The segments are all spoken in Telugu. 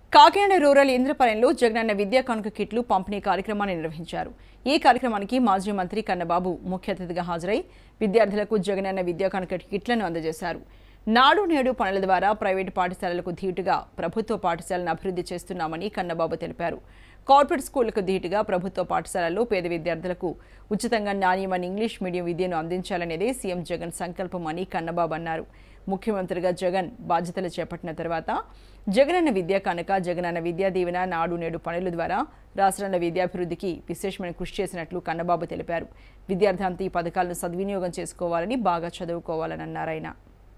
కాకినాడ రూరల్ ఇంద్రపాలెంలో జగనన్న విద్యా కానుక కిట్లు పంపిణీ కార్యక్రమాన్ని నిర్వహించారు ఈ కార్యక్రమానికి మాజీ మంత్రి కన్నబాబు ముఖ్య అతిథిగా హాజరై విద్యార్థులకు జగనన్న విద్యా కానుక కిట్లను అందజేశారు నాడు నేడు పనుల ద్వారా ప్రైవేటు పాఠశాలలకు ధీటుగా ప్రభుత్వ పాఠశాలను అభివృద్ధి చేస్తున్నామని కన్నబాబు తెలిపారు కార్పొరేట్ స్కూళ్లకు ధీటుగా ప్రభుత్వ పాఠశాలల్లో పేద విద్యార్థులకు ఉచితంగా నాణ్యమైన ఇంగ్లీష్ మీడియం విద్యను అందించాలనేదే సీఎం జగన్ సంకల్పమని కన్నబాబు అన్నారు ముఖ్యమంత్రిగా జగన్ బాధ్యతలు చేపట్టిన తర్వాత జగనన్న విద్యా కానుక జగనన్న విద్యా దీవెన నాడు నేడు పనుల ద్వారా రాష్ట్రంలో విద్యాభివృద్ధికి విశేషమైన కృషి చేసినట్లు కన్నబాబు తెలిపారు విద్యార్థి అంతా ఈ పథకాలను సద్వినియోగం చేసుకోవాలని బాగా చదువుకోవాలని అన్నారు ఆయన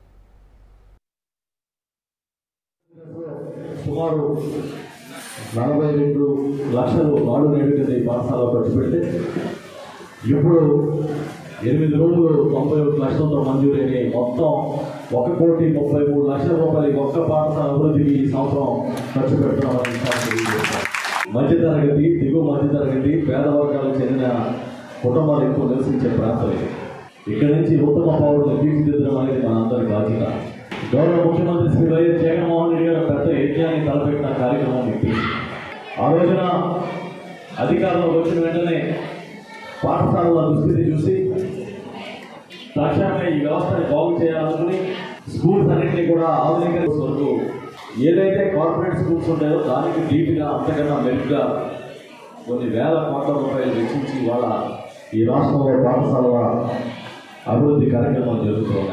సుమారు నలభై రెండు లక్షలు నాడు నేడు కింద ఈ పాఠశాలలో ఖర్చు పెడితే ఇప్పుడు ఎనిమిది రోజులు తొంభై ఒక లక్షలతో మంజూరైన మొత్తం ఒక కోటి ముప్పై మూడు లక్షల రూపాయలు ఒక్క పాఠశాల అభివృద్ధికి ఈ సంవత్సరం ఖర్చు పెడుతున్నామని విషయాన్ని తెలియజేస్తాం. మధ్యతరగతి దిగువ మధ్యతరగతి పేద వర్గాలకు చెందిన కుటుంబాలు ఎక్కువ నివసించే ప్రాంతం ఇది ఇక్కడి నుంచి ఉత్తమ పౌరులను తీర్చిదిద్దడం అనేది మన అందరి బాధ్యత గౌరవ ముఖ్యమంత్రి శ్రీ వైఎస్ జగన్మోహన్ రెడ్డి గారు పెద్ద యజ్ఞాన్ని తలపెట్టిన కార్యక్రమం ఇది ఆ రోజున అధికారంలోకి వచ్చిన వెంటనే పాఠశాలల దుస్థితి చూసి తక్షణమే ఈ వ్యవస్థని బాగు చేయాలనుకుని స్కూల్స్ అన్నింటినీ కూడా ఆధునిక వరకు ఏదైతే కార్పొరేట్ స్కూల్స్ ఉంటాయో దానికి ధీటుగా అంతకన్నా మెరుగ్గా కొన్ని వేల కోట్ల రూపాయలు వెచ్చించి వాళ్ళ ఈ రాష్ట్రంలో పాఠశాలల అభివృద్ధి కార్యక్రమాలు జరుగుతున్నాయి